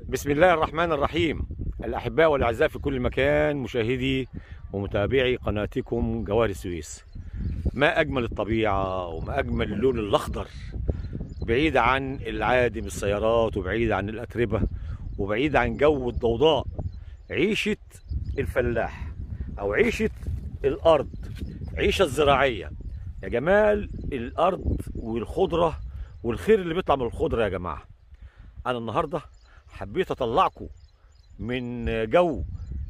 بسم الله الرحمن الرحيم الأحباء والأعزاء في كل مكان مشاهدي ومتابعي قناتكم جوار السويس ما أجمل الطبيعة وما أجمل اللون الأخضر بعيد عن العادم السيارات وبعيد عن الأتربة وبعيد عن جو الضوضاء عيشة الفلاح أو عيشة الأرض عيشة الزراعية يا جمال الأرض والخضرة والخير اللي بيطلع من الخضرة يا جماعة أنا النهاردة حبيت أطلعكم من جو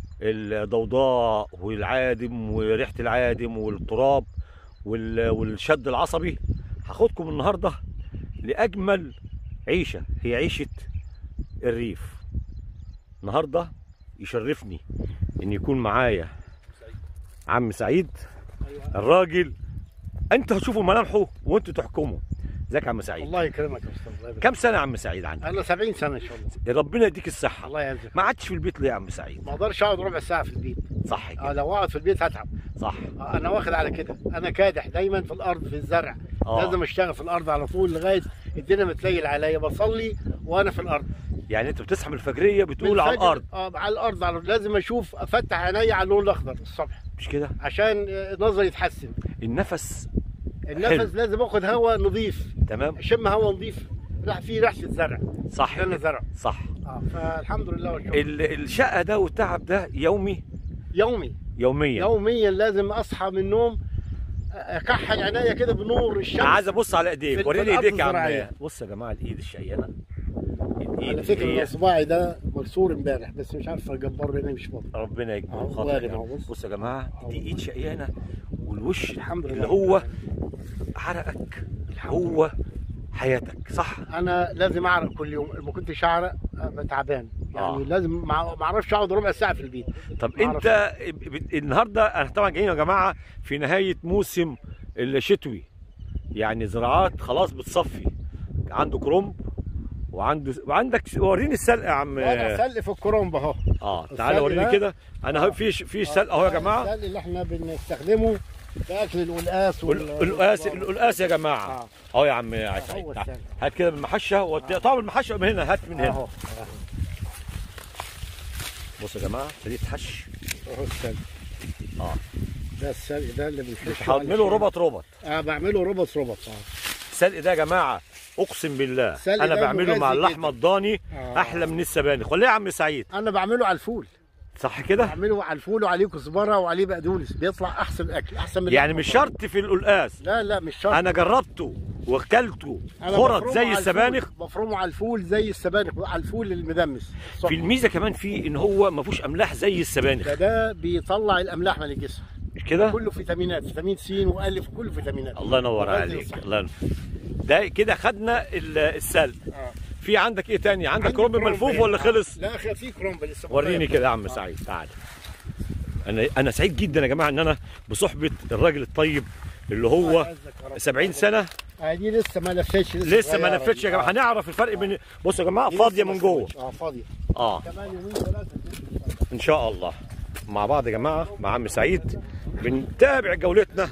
الضوضاء والعادم وريحة العادم والتراب وال- والشد العصبي هاخدكم النهاردة لأجمل عيشة هي عيشة الريف النهاردة يشرفني إن يكون معايا عم سعيد الراجل انت هتشوفوا ملامحه وانتوا تحكموا ازيك يا عم سعيد الله يكرمك يا استاذ الله يبارك. كم سنه يا عم سعيد عندك انا 70 سنه ان شاء الله ربنا يديك الصحه الله يعزك ما عادش في البيت ليه يا عم سعيد ما اقدرش اقعد ربع ساعه في البيت صح آه كده لو اقعد في البيت هتعب صح آه انا واخد على كده انا كادح دايما في الارض في الزرع آه. لازم اشتغل في الارض على طول لغايه الدنيا متليل عليا بصلي وانا في الارض يعني انت بتصحى من الفجريه بتقول على بالفجر- الارض اه على الارض على لازم اشوف افتح عيني على اللون الاخضر الصبح مش كده عشان آه، نظري يتحسن النفس النفس حلو. لازم اخد هواء نظيف تمام اشم هواء نظيف ريح فيه ريحه الزرع صح لأن كده. زرع. صح اه فالحمد لله والشكر ال- الشقه ده والتعب ده يومي يومي يوميا يوميا لازم اصحى من النوم اكحل عينيا كده بنور الشمس انا عايز ابص على ايديك في- وريني في الأرض ايديك يا عم الزراعية. بص يا جماعه الايد الشقيانه الايد على فكره اللي هي صباعي ده مكسور امبارح بس مش عارف اجبره لان مش فاضي ربنا يكبر أهو خاطرك واخد يا أهو رب. بص. بص يا جماعه أهو. دي ايد شقيانه والوش الحمد لله. اللي هو عرقك اللي هو حياتك صح انا لازم اعرق كل يوم ما كنتش اعرق أبقى تعبان يعني آه. لازم ما ما اعرفش اقعد ربع ساعه في البيت طب ما انت ب- النهارده انا طبعا جايين يا جماعه في نهايه موسم الشتوي يعني زراعات خلاص بتصفي عنده كرنب وعنده وعندك وريني السلق يا عم وانا سلق في الكرنب اهو اه السلق تعالى وريني ده- كده انا هو في في سلق اهو يا جماعه السلق اللي احنا بنستخدمه في اكل القلقاس وال- القلقاس القلقاس يا جماعه آه. اهو يا عم عايز سعيد هو تعال. السلق. هات كده من المحشه وت- طبعا المحشه من هنا هات من هنا اهو بصوا يا جماعه ابتديت حش اهو السلق اه ده السلق ده اللي بنحشه هعمله ربط ربط اه بعمله ربط ربط اه السلق ده يا جماعه اقسم بالله السلق انا ده بعمله مع مغذي اللحمه الضاني آه. احلى من السبانخ ولا إيه يا عم سعيد انا بعمله على الفول صح كده بعمله على الفول وعليه كزبره وعليه بقدونس بيطلع احسن اكل احسن من يعني اللحمة مش طبعاً. شرط في القلقاس لا لا مش شرط انا جربته واكلته أنا خرط بفرمه زي على السبانخ الفول. بفرمه على الفول زي السبانخ على الفول المدمس في الميزه كمان فيه ان هو ما فيهوش املاح زي السبانخ ده ده بيطلع الاملاح من الجسم مش كده كله فيتامينات فيتامين س والف كله فيتامينات الله ينور مغذي عليك وصحي. الله ينور ده كده خدنا ال- السلق آه. في عندك ايه تاني عندك عندي كرنب كرنب ملفوف هنا. ولا خلص لا اخي في كرومب لسه وريني بطيب. كده يا عم سعيد تعال انا انا سعيد جدا يا جماعه ان انا بصحبه الراجل الطيب اللي الله هو يعزك يا رب. 70 سنه آه دي لسه ما لفتش لسه ما صغيرة نفتش يا دي. جماعه آه. هنعرف الفرق بين بصوا يا جماعه دي فاضيه لسه ما من جوه استوتش. اه فاضيه اه كمان يومين ثلاثه ان شاء الله مع بعض يا جماعه مع عم سعيد بنتابع جولتنا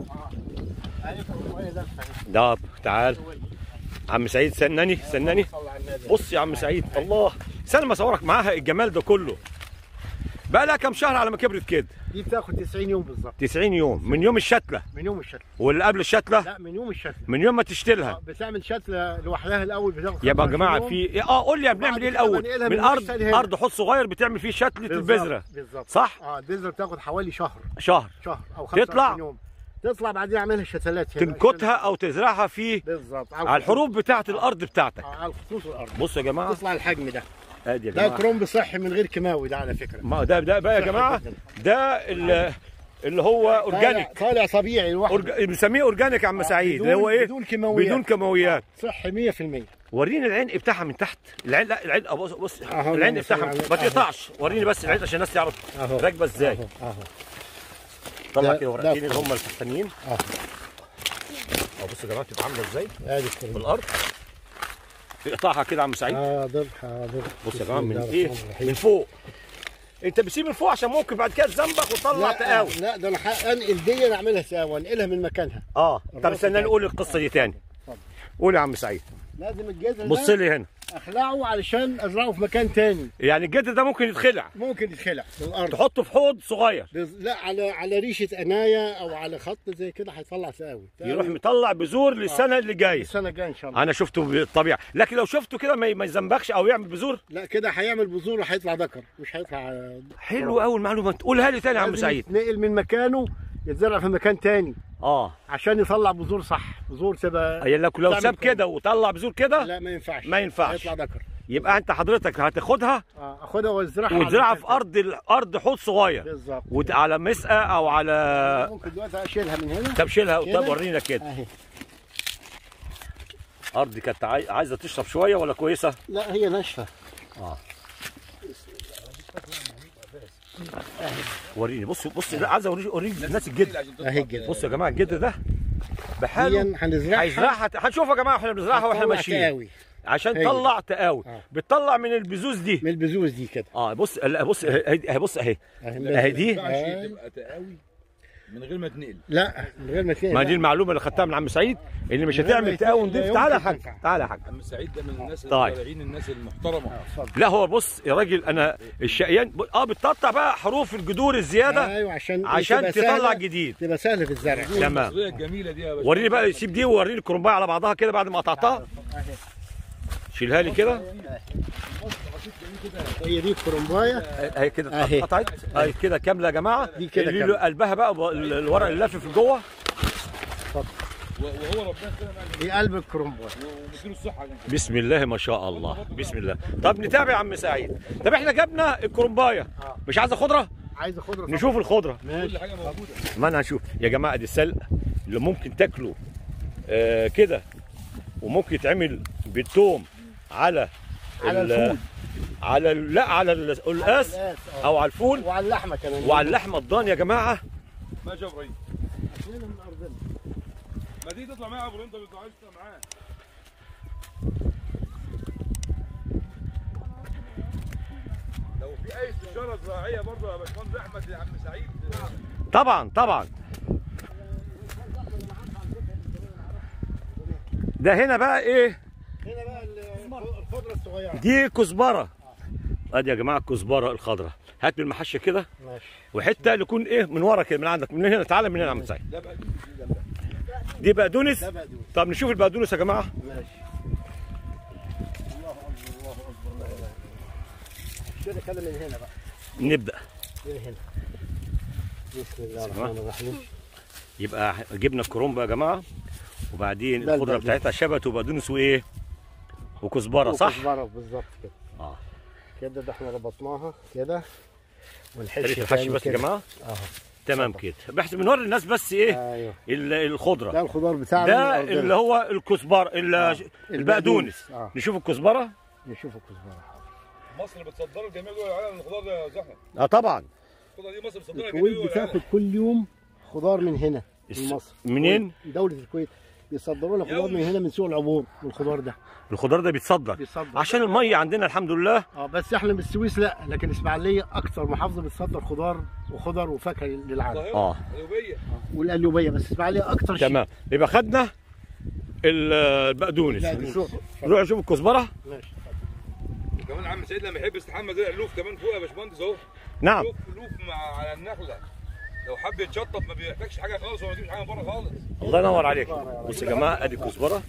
ده تعال عم سعيد سنني سنني بص يا عم سعيد الله سنه ما صورك معاها الجمال ده كله بقى لها كام شهر على ما كبرت كده دي بتاخد 90 يوم بالظبط 90 يوم من يوم الشتله من يوم الشتله واللي قبل الشتله لا من يوم الشتله من يوم ما تشتلها آه، بتعمل شتله لوحدها الاول بتاخد يا 25 جماعه يوم. في اه قول لي بنعمل ايه كده الاول بنقلها من من ارض المشتل هنا. ارض حوض صغير بتعمل فيه شتله بالظبط، البذره بالظبط صح اه البذره بتاخد حوالي شهر شهر شهر او تطلع؟ 25 يوم تطلع بعدين اعملها شتلات هنا. تنكتها او تزرعها في بالظبط على الحروف بتاعه الارض بتاعتك آه، على الخطوط والارض بصوا يا جماعه تطلع الحجم ده ادي يا ده جماعه كرومب صحي من غير كيماوي ده على فكره ما ده ده بقى يا صحي جماعه جداً. ده ال- اللي هو اورجانيك طالع, طالع طبيعي لوحده أورج- بنسميه اورجانيك يا عم سعيد بدون- اللي هو ايه بدون كيماويات. بدون كيماويات صحي 100% وريني العين بتاعها من تحت العين لا العين بص بص أهو العين اللهم بتاعها صل على- ما أهو. تقطعش وريني بس العين عشان الناس تعرف أهو. راكبه ازاي اهو اهو طلع ده- كده ده ورقتين اللي هم التحتانيين اهو اهو بصوا يا جماعه بتبقى عامله ازاي ادي في الكرومب الارض تقطعها كده يا عم سعيد حاضر حاضر بص يا بسم جماعه من الله ايه الرحمن الرحيم. من فوق انت بتسيب من فوق عشان ممكن بعد كده تزنبق وتطلع لا تقاوي لا ده انا ح- انقل دي اعملها سوا انقلها من مكانها اه طب الراس استنى بتاعتي. نقول القصه دي تاني اتفضل. قول يا عم سعيد لازم الجذر بص ده لي هنا اخلعه علشان ازرعه في مكان تاني يعني الجد ده ممكن يتخلع ممكن يتخلع من الارض تحطه في حوض صغير بز- لا على على ريشه عنايه او على خط زي كده هيطلع تقاوي يروح مطلع بذور للسنه اللي جايه السنه الجايه ان شاء الله انا شفته بالطبيعه لكن لو شفته كده ما ما يزنبخش او يعمل بذور لا كده هيعمل بذور وهيطلع ذكر مش هيطلع حلو قوي المعلومه تقولها لي تاني يا عم لازم سعيد يتنقل من مكانه يتزرع في مكان تاني اه عشان يطلع بذور صح بذور تبقى يعني لو لو تعمل ساب كويس. كده وطلع بذور كده لا ما ينفعش ما ينفعش. هيطلع ذكر يبقى انت حضرتك هتاخدها اه اخدها وازرعها على وتزرعها مكان في ارض الارض حوض صغير بالظبط وت- على مسقه او على ممكن دلوقتي اشيلها من هنا طب شيلها كده؟ طب ورينا كده اهي ارض كانت عاي- عايزه تشرب شويه ولا كويسه لا هي ناشفه وريني بص بص لا عايز اوريك اوريك الناس الجد اهي كده بصوا يا جماعه الجد ده بحاله دي هنزرعها هيزرعها هنشوف يا جماعه احنا بنزرعها واحنا هتطلع ماشيين تقاوي عشان هي. تطلع تقاوي آه. بتطلع من البذوذ دي من البذوذ دي كده اه بص لا بص اهي اهي بص اهي اهي اهي دي ينفعش آه. تبقى تقاوي من غير ما تنقل لا من غير ما تنقل ما دي المعلومه اللي خدتها من عم سعيد اللي مش من غير ما هتعمل يتنقل تقاوي لا نضيف تعالى يا يمكن حاج تنفع. تعالى يا حاج عم سعيد ده من الناس طيب. الطالعين الناس المحترمه اتفضل لا هو بص يا راجل انا الشقيان اه بتقطع بقى حروف الجذور الزياده ايوه عشان عشان تبقى تطلع سهلة- جديد تبقى سهله في الزرع تمام المصريه الجميله دي يا باشا وريني بقى سيب دي ووريني الكرنبايه على بعضها كده بعد ما قطعتها شيلها لي كده هي دي الكرنبايه اهي كده أهي. اتقطعت اهي كده كامله يا جماعه دي كده اللي كاملة. له قلبها بقى ب- الورق اللي لافف جوه و- وهو ربنا كده دي قلب الكرنبايه ومديله الصحه يا جماعة. بسم الله ما شاء الله بسم الله طب نتابع يا عم سعيد طب احنا جبنا الكرنبايه مش عايزه خضره عايزه خضره طبعا. نشوف الخضره ماشي كل حاجه موجوده ما انا هنشوف يا جماعه دي السلق اللي ممكن تاكله آه كده وممكن يتعمل بالثوم على على ال- الفول. على ال- لا على ال- القلقاس القلقاس، آه. او على الفول وعلى اللحمه كمان وعلى اللحمه الضان يا جماعه ماشي يا ابراهيم هنا من ارضنا ما تيجي تطلع معايا يا ابراهيم انت ما بتطلعش تطلع معاه لو في اي استشاره زراعيه برضه يا باشمهندس احمد يا عم سعيد طبعا طبعا ده هنا بقى ايه هنا بقى ال- الخضره الصغيره دي كزبره ادي يا جماعه الكزبره الخضراء هات بالمحشه كده ماشي وحته يكون ايه من ورا كده من عندك من هنا تعالى من هنا يا عم سعيد ده بقى دي بقدونس ده بقى دول طب نشوف البقدونس يا جماعه ماشي الله اكبر الله اكبر لا اله الا الله كده كده من هنا بقى نبدا من هنا بسم الله سمع. الرحمن الرحيم يبقى جبنا الكرومبه يا جماعه وبعدين ده الخضره البقدونس. بتاعتها شبت وبقدونس وايه وكزبره صح وكزبره بالظبط كده اه كده ده احنا ربطناها كده ونحش طريقه الحشي تاني بس يا كده. جماعه اهو تمام كده بحيث بنوري الناس بس ايه ايوه ال- الخضره ده الخضار بتاعنا ده من أرضنا. اللي هو الكزبره ال- البقدونس آه. نشوف الكزبره نشوف الكزبره مصر بتصدر لجميع دول العالم الخضار ده يا زحمه اه طبعا الخضار دي مصر بتصدرها لجميع الكويت دول بتاخد العالم كل يوم خضار من هنا الس- من مصر منين؟ دولة الكويت بيصدروا لنا خضار يومي. من هنا من سوق العبور الخضار ده الخضار ده بيتصدر بيتصدر عشان الميه عندنا الحمد لله اه بس احنا من السويس لا لكن اسماعيليه اكثر محافظه بتصدر خضار وخضر وفاكهه للعالم القاهره اه القليوبيه والقليوبيه بس اسماعيليه اكثر شيء تمام يبقى خدنا ال- البقدونس لا، دي شوف. نروح نشوف الكزبره ماشي وكمان عم سعيد لما يحب يستحمى زي اللوف كمان فوق يا باشمهندس اهو نعم لوف لوف مع على النخله لو حب يتشطب ما بيحتاجش حاجه خالص وما يجيبش حاجه من بره خالص الله ينور عليك بص يا جماعه ادي الكزبره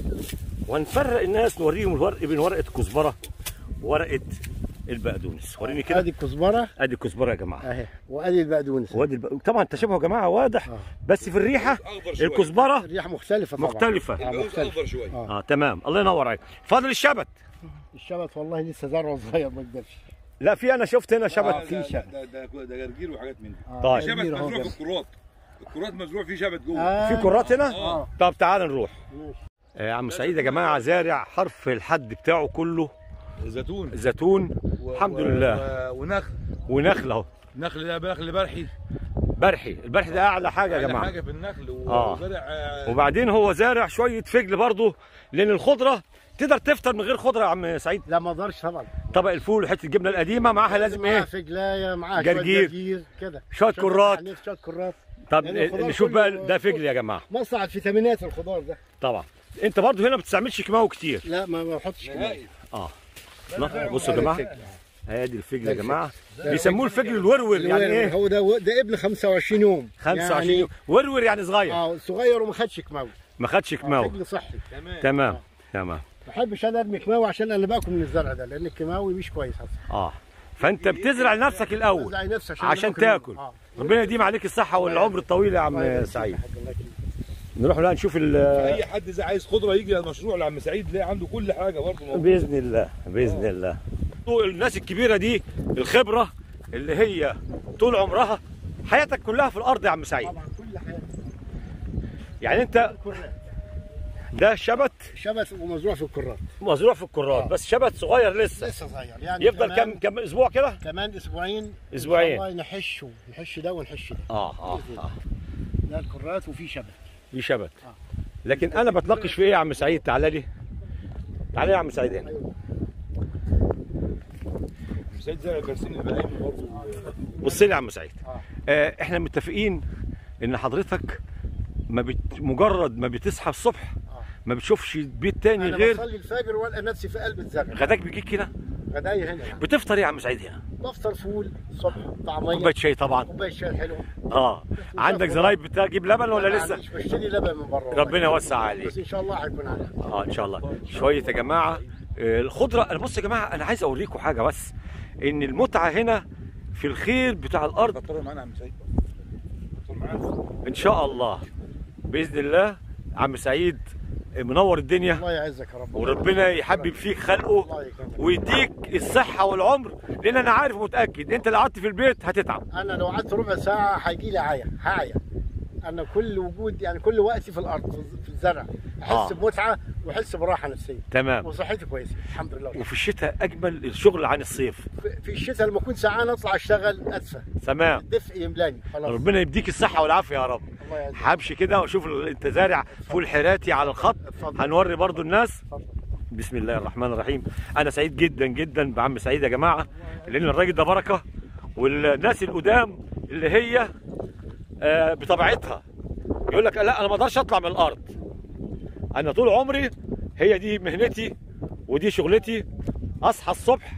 وهنفرق الناس نوريهم الفرق بين ورقه الكزبره وورقه البقدونس وريني كده ادي الكزبره ادي الكزبره يا جماعه اهي وادي البقدونس وادي الب... طبعا التشابه يا جماعه واضح آه. بس في الريحه اخضر شويه الكزبره الريحه مختلفه طبعا مختلفه آه، البقدونس مختلف. اخضر شويه آه. اه تمام الله ينور عليك فاضل الشبت الشبت والله لسه زرعه صغير ما يقدرش لا في انا شفت هنا آه، شبت ده- في شبت. ده ده ده ده جرجير وحاجات من دي آه، طيب. شبت كبير أهو مزروع جنب. في الكرات الكرات مزروع فيه شبت جوه آه، في كرات هنا اه طب تعال نروح ماشي. آه، يا عم سعيد يا جماعه زارع حرف الحد بتاعه كله زيتون زيتون و- الحمد و- لله و- ونخل ونخل اهو نخل ده نخل برحي برحي البرحي ده اعلى حاجه يا أعلى جماعه حاجه في النخل و- آه. وزرع آه، وبعدين هو زارع شويه فجل برضه لان الخضره تقدر تفطر من غير خضره يا عم سعيد لا ما اقدرش طبعا طبق الفول وحته الجبنه القديمه معاها لازم معاه ايه فجلايه معاه جرجير. شويه جرجير كده شوية عشان كرات. تفتح النفس، شويه كرات طب لأن الخضار نشوف كله- بقى ده فجل يا جماعه مصنع الفيتامينات الخضار ده طبعا انت برضه هنا ما بتستعملش كيماوي كتير لا ما ما بحطش كده نهائي اه لا، بصوا يا جماعه ادي الفجل يا جماعه بيسموه الفجل الورور يعني ايه هو ده ده ابن 25 يوم 25 يعني يوم ورور يعني صغير اه صغير وما خدش كماوي ما خدش كماوي فجل صحي تمام تمام ما بحبش انا ارمي كماوي عشان انا باكل من الزرع ده لان الكيماوي مش كويس اصلا اه فانت بتزرع لنفسك الاول بزرع نفسي عشان, عشان أنا باكل منه. تاكل آه. ربنا يديم عليك الصحه والعمر الطويل يا الله عم يبارك سعيد فيك يا حاج، الله يكرمك. نروح بقى نشوف ال اي حد اذا عايز خضره يجي المشروع لعم سعيد تلاقي عنده كل حاجه برضه موجودة. باذن الله باذن الله الناس الكبيره دي الخبره اللي هي طول عمرها حياتك كلها في الارض يا عم سعيد طبعا كل حاجه يعني انت كرات ده شبت شبت ومزروع في الكرات مزروع في الكرات آه. بس شبت صغير لسه لسه صغير يعني يفضل كمان- كم كم اسبوع كده كمان اسبوعين أسبوعين. إن شاء الله نحشه نحش ده ونحش ده اه اه اه ده الكرات وفي شبت دي شبت آه. لكن انا بتناقش في ايه يا عم سعيد تعالى لي تعالى يا عم سعيد هنا عم سعيد زرع البرسيم البهايم برضه بص لي يا عم سعيد آه. آه احنا متفقين ان حضرتك ما بت... مجرد ما بتصحى الصبح آه. ما بتشوفش بيت تاني انا غير بصلي الفجر والقى نفسي في قلب الزرع غداك بيجيك كده غدايا هنا بتفطر ايه يا عم سعيد هنا بفطر فول الصبح طعميه كوبايه شاي طبعا كوبايه شاي حلوه اه عندك زرايب بتجيب لبن ولا ما لسه عنديش، بشتري لبن من بره والله. ربنا يوسع عليك بس ان شاء الله هيكون عليها اه ان شاء الله شويه يا جماعه آه، الخضره انا بص يا جماعه انا عايز اوريكم حاجه بس ان المتعه هنا في الخير بتاع الارض فطر معانا عم سعيد فطر معانا ان شاء الله باذن الله عم سعيد منور الدنيا الله يعزك يا رب وربنا يحبب فيك خلقه الله يكرمك ويديك الصحه والعمر لان انا عارف ومتاكد انت لو قعدت في البيت هتتعب انا لو قعدت ربع ساعه هيجي لي عيا هعيا انا كل وجود يعني كل وقتي في الارض في- في الزرع احس آه. بمتعه واحس براحه نفسيه تمام وصحتي كويسه الحمد لله وفي الشتاء اجمل الشغل عن الصيف في- في الشتاء لما اكون سعان اطلع اشتغل ادفى تمام الدفء يملاني خلاص ربنا يديك الصحه والعافيه يا رب الله يعزك همشي كده واشوف ال- انت زارع فول حراتي على الخط اتفضل. هنوري برضو الناس اتفضل. بسم الله الرحمن الرحيم انا سعيد جدا جدا بعم سعيد يا جماعه لان الراجل ده بركه والناس القدام اللي هي آه، بطبيعتها يقول لك لا انا ما اقدرش اطلع من الارض انا طول عمري هي دي مهنتي ودي شغلتي اصحى الصبح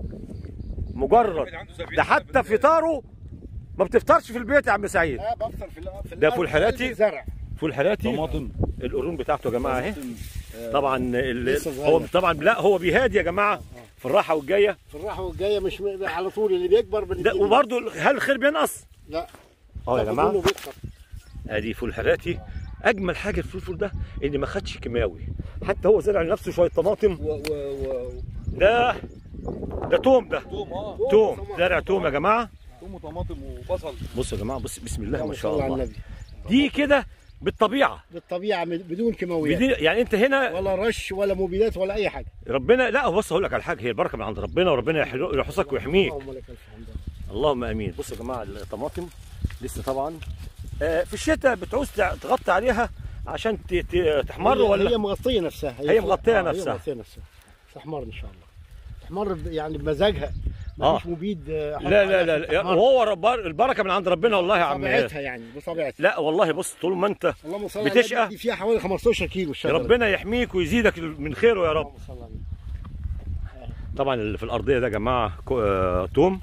مجرد ده حتى فطاره ما بتفطرش في البيت يا عم سعيد لا بفطر في الأ- في ده الأرض فول في حراتي؟ قلب الزرع فول حراتي طماطم القرون بتاعته يا جماعه اهي طبعا ال- لسه صغير. هو طبعا لا هو بيهادي يا جماعه في الراحه والجايه في الراحه والجايه مش م- على طول اللي بيكبر ده بنديله. وبرده هل الخير بينقص؟ لا اه يا تاخد جماعه منه بيكتر. ادي فول حراتي اجمل حاجه في الفول ده ان ما خدش كيماوي حتى هو زرع لنفسه شويه طماطم و و و ده ده توم ده توم اه توم زرع توم يا جماعه توم وطماطم وبصل بصوا يا جماعه بص بسم الله ما اللهم شاء صل على الله النبي دي كده بالطبيعه بالطبيعه من- بدون كيماويات بدي يعني انت هنا ولا رش ولا مبيدات ولا اي حاجه ربنا لا بص هقول لك على حاجه هي البركه من عند ربنا وربنا يحل- يحفظك ويحميك اللهم لك الف حمد اللهم امين بصوا يا جماعه الطماطم لسه طبعا آه، في الشتاء بتعوز تع- تغطي عليها عشان ت- ت- تحمر هي- ولا هي مغطيه نفسها هي مغطية آه، نفسها. هي مغطيه نفسها تحمر ان شاء الله تحمر ب- يعني بمزاجها آه. مفيش مبيد آه، أحط لا لا عليها لا, عشان لا تحمر. وهو رب- البركه من عند ربنا والله يا عم بطبيعتها يعني بطبيعتها لا والله بص طول ما انت اللهم صل على بتشقى. النبي، دي فيها حوالي 15 كيلو الشجره دي. ربنا يحميك ويزيدك من خيره يا رب اللهم صل على النبي. طبعا اللي في الارضيه ده يا جماعه كو- آه، توم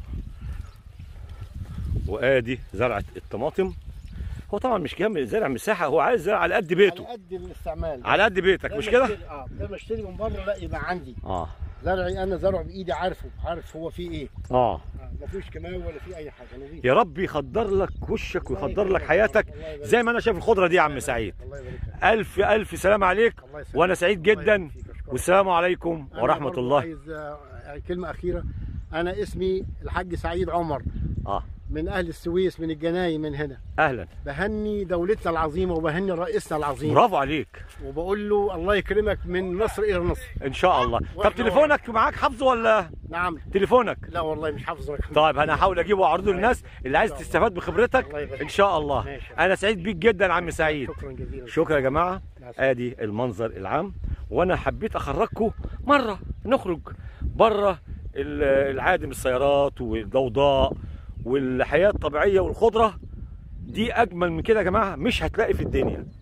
وادي زرعه الطماطم هو طبعا مش كامل زرع مساحه هو عايز زرع على قد على بيته قد الاستعمال على قد بيتك ده مش ما كده اشتري- اه ده بشتري من بره لا يبقى عندي اه زرعي انا زرعه بايدي عارفه عارف هو فيه ايه اه آه، ما فيهوش كيماوي ولا فيه اي حاجه نظيف يا رب يخدر لك وشك ويخدر لك حياتك زي ما انا شايف الخضره دي يا عم سعيد الله يبارك لك الف الف سلام عليك الله يسلمك. وانا سعيد الله جدا يبارك فيك، أشكرك. والسلام عليكم أنا ورحمه برضو الله عايز آه، كلمه اخيره انا اسمي الحاج سعيد عمر اه من اهل السويس من الجناي من هنا اهلا بهني دولتنا العظيمه وبهني رئيسنا العظيم برافو عليك وبقول له الله يكرمك من نصر الى نصر ان شاء الله طب وإحنا تليفونك معاك حافظه ولا نعم تليفونك لا والله مش حافظ رقم طيب انا هحاول اجيبه واعرضه للناس اللي عايز تستفاد بخبرتك الله يبارك ان شاء الله ماشي. انا سعيد بيك جدا عم سعيد شكرا جزيلا شكرا يا جماعه مع السلامة. ادي المنظر العام وانا حبيت اخرجكم مره نخرج بره ال- العادم السيارات والضوضاء والحياه الطبيعيه والخضره دي اجمل من كده يا جماعه مش هتلاقي في الدنيا